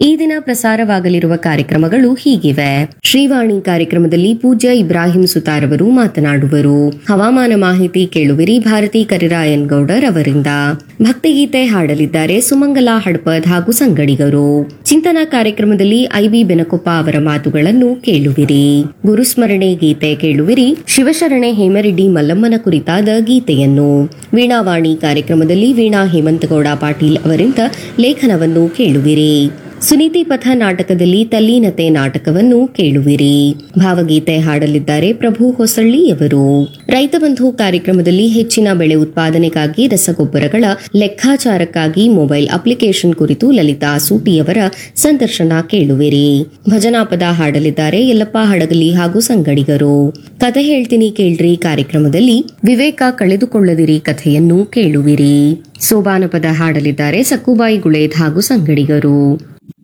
ಈ ದಿನ ಪ್ರಸಾರವಾಗಲಿರುವ ಕಾರ್ಯಕ್ರಮಗಳು ಹೀಗಿವೆ ಶ್ರೀವಾಣಿ ಕಾರ್ಯಕ್ರಮದಲ್ಲಿ ಪೂಜ್ಯ ಇಬ್ರಾಹಿಂ ಸುತಾರವರು ಮಾತನಾಡುವರು ಹವಾಮಾನ ಮಾಹಿತಿ ಕೇಳುವಿರಿ ಭಾರತಿ ಕರಿರಾಯನ್ ಗೌಡರ್ ಅವರಿಂದ ಭಕ್ತಿಗೀತೆ ಹಾಡಲಿದ್ದಾರೆ ಸುಮಂಗಲಾ ಹಡ್ಪದ್ ಹಾಗೂ ಸಂಗಡಿಗರು ಚಿಂತನ ಕಾರ್ಯಕ್ರಮದಲ್ಲಿ ಐಬಿ ಬೆನಕೊಪ್ಪ ಅವರ ಮಾತುಗಳನ್ನು ಕೇಳುವಿರಿ ಗುರುಸ್ಮರಣೆ ಗೀತೆ ಕೇಳುವಿರಿ ಶಿವಶರಣೆ ಹೇಮರೆಡ್ಡಿ ಮಲ್ಲಮ್ಮನ ಕುರಿತಾದ ಗೀತೆಯನ್ನು ವೀಣಾವಾಣಿ ಕಾರ್ಯಕ್ರಮದಲ್ಲಿ ವೀಣಾ ಹೇಮಂತಗೌಡ ಪಾಟೀಲ್ ಅವರಿಂದ ಲೇಖನವನ್ನು ಕೇಳುವಿರಿ ಸುನೀತಿ ಪಥ ನಾಟಕದಲ್ಲಿ ತಲ್ಲೀನತೆ ನಾಟಕವನ್ನು ಕೇಳುವಿರಿ ಭಾವಗೀತೆ ಹಾಡಲಿದ್ದಾರೆ ಪ್ರಭು ಹೊಸಳ್ಳಿಯವರು ರೈತ ಬಂಧು ಕಾರ್ಯಕ್ರಮದಲ್ಲಿ ಹೆಚ್ಚಿನ ಬೆಳೆ ಉತ್ಪಾದನೆಗಾಗಿ ರಸಗೊಬ್ಬರಗಳ ಲೆಕ್ಕಾಚಾರಕ್ಕಾಗಿ ಮೊಬೈಲ್ ಅಪ್ಲಿಕೇಶನ್ ಕುರಿತು ಲಲಿತಾ ಸೂಟಿಯವರ ಸಂದರ್ಶನ ಕೇಳುವಿರಿ ಭಜನಾ ಪದ ಹಾಡಲಿದ್ದಾರೆ ಯಲ್ಲಪ್ಪ ಹಡಗಲಿ ಹಾಗೂ ಸಂಗಡಿಗರು ಕಥೆ ಹೇಳ್ತೀನಿ ಕೇಳ್ರಿ ಕಾರ್ಯಕ್ರಮದಲ್ಲಿ ವಿವೇಕ ಕಳೆದುಕೊಳ್ಳದಿರಿ ಕಥೆಯನ್ನು ಕೇಳುವಿರಿ ಸೋಬಾನ ಪದ ಹಾಡಲಿದ್ದಾರೆ ಸಕ್ಕುಬಾಯಿ ಗುಳೇದ್ ಹಾಗೂ ಸಂಗಡಿಗರು